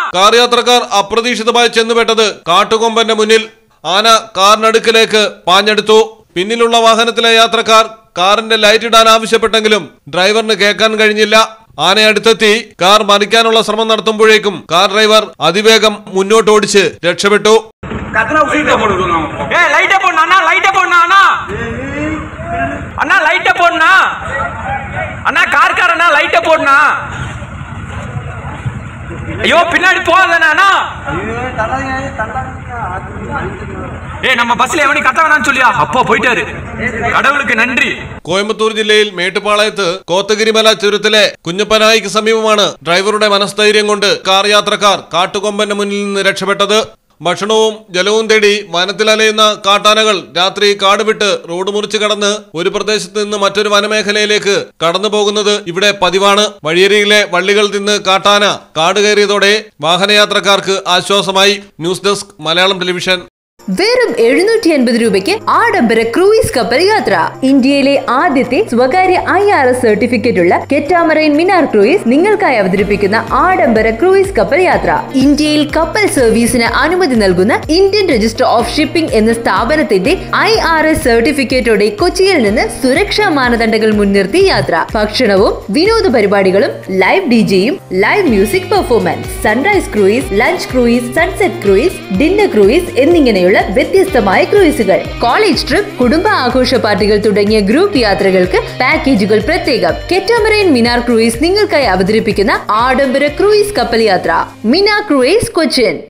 car യാത്രക്കാർ അപ്രതീക്ഷിതമായി ചെന്നുപെട്ടത് കാട്ടുകൊമ്പന്റെ മുന്നിൽ ആന കാറിനടുക്കിലേക്ക് പാഞ്ഞെടുത്തു പിന്നിലുള്ള വാഹനത്തിലെ യാത്രക്കാർ കാറിന്റെ ലൈറ്റ് ഇടാൻ ആവശ്യപ്പെട്ടെങ്കിലും ഡ്രൈവറിന് കേൾക്കാൻ കഴിഞ്ഞില്ല ആന അടുത്തെത്തി കാർ മറിക്കാനുള്ള ശ്രമം നടത്തുമ്പോഴേക്കും കാർ ഡ്രൈവർ അതിവേഗം മുന്നോട്ട് ഓടിച്ച് രക്ഷപ്പെട്ടു ஏ லைட்டை போடணும் அண்ணா லைட்டை போடணும் அண்ணா அண்ணா லைட்டை போடணா அண்ணா கார்காரண்ணா லைட்டை போடணா ஐயோ பின்னாடி போகாதண்ணா அண்ணா ஏய் நம்ம பஸ்ல எவனி கத்த வேணாம்னு சொல்லியா அப்பா போயிட்டாரு கடவுளுக்கு நன்றி കോയമ്പത്തൂർ ജില്ലയിൽ മേട്ടുപാളയത്ത് കോത്തഗിരിമല ചുരത്തിലെ കുഞ്ഞപ്പനായിക്ക് സമീപമാണ് ഡ്രൈവറുടെ മനസ്ഥൈര്യം കൊണ്ട് കാർ യാത്രക്കാർ കാട്ടുകൊമ്പന്റെ മുന്നിൽ നിന്ന് രക്ഷപ്പെട്ടത് ഭക്ഷണവും ജലവും തേടി വനത്തിൽ അലയുന്ന കാട്ടാനകൾ രാത്രി കാട് വിട്ട് റോഡ് മുറിച്ച് കടന്ന് ഒരു പ്രദേശത്ത് നിന്ന് മറ്റൊരു വനമേഖലയിലേക്ക് കടന്നു പോകുന്നത് ഇവിടെ പതിവാണ് വഴിയരികിലെ വള്ളികൾ തിന്ന് കാട്ടാന കാട് കയറിയതോടെ വാഹനയാത്രക്കാർക്ക് ആശ്വാസമായി ന്യൂസ് ഡെസ്ക് മലയാളം ടെലിവിഷൻ വെറും എഴുന്നൂറ്റി അൻപത് രൂപയ്ക്ക് ആഡംബര ക്രൂയിസ് കപ്പൽ യാത്ര ഇന്ത്യയിലെ ആദ്യത്തെ സ്വകാര്യ ഐ ആർ എസ് സർട്ടിഫിക്കറ്റ് ഉള്ള കെറ്റാമറൈൻ മിനാർ ക്രൂയിസ് നിങ്ങൾക്കായി അവതരിപ്പിക്കുന്ന ആഡംബര ക്രൂയിസ് കപ്പൽ യാത്ര ഇന്ത്യയിൽ കപ്പൽ സർവീസിന് അനുമതി നൽകുന്ന ഇന്ത്യൻ രജിസ്റ്റർ ഓഫ് ഷിപ്പിംഗ് എന്ന സ്ഥാപനത്തിന്റെ ഐ ആർ എസ് സർട്ടിഫിക്കറ്റോടെ കൊച്ചിയിൽ നിന്ന് സുരക്ഷാ മാനദണ്ഡങ്ങൾ മുൻനിർത്തി യാത്ര ഭക്ഷണവും വിനോദ പരിപാടികളും ലൈവ് ഡി ജെയും live music performance sunrise cruise lunch cruise sunset cruise dinner cruise എന്നിങ്ങനെയുള്ള വ്യത്യസ്തമായ ക്രൂയിസുകൾ കോളേജ് ട്രിപ്പ് കുടുംബ ആഘോഷ പാർട്ടികൾ തുടങ്ങിയ ഗ്രൂപ്പ് യാത്രകൾക്ക് പാക്കേജുകൾ പ്രത്യേകം കെറ്റാമറൈൻ മിനാർ ക്രൂയിസ് നിങ്ങൾക്കായി അവതരിപ്പിക്കുന്ന ആഡംബര ക്രൂയിസ് കപ്പൽ യാത്ര മിനാർ ക്രൂയിസ് കൊച്ചിൻ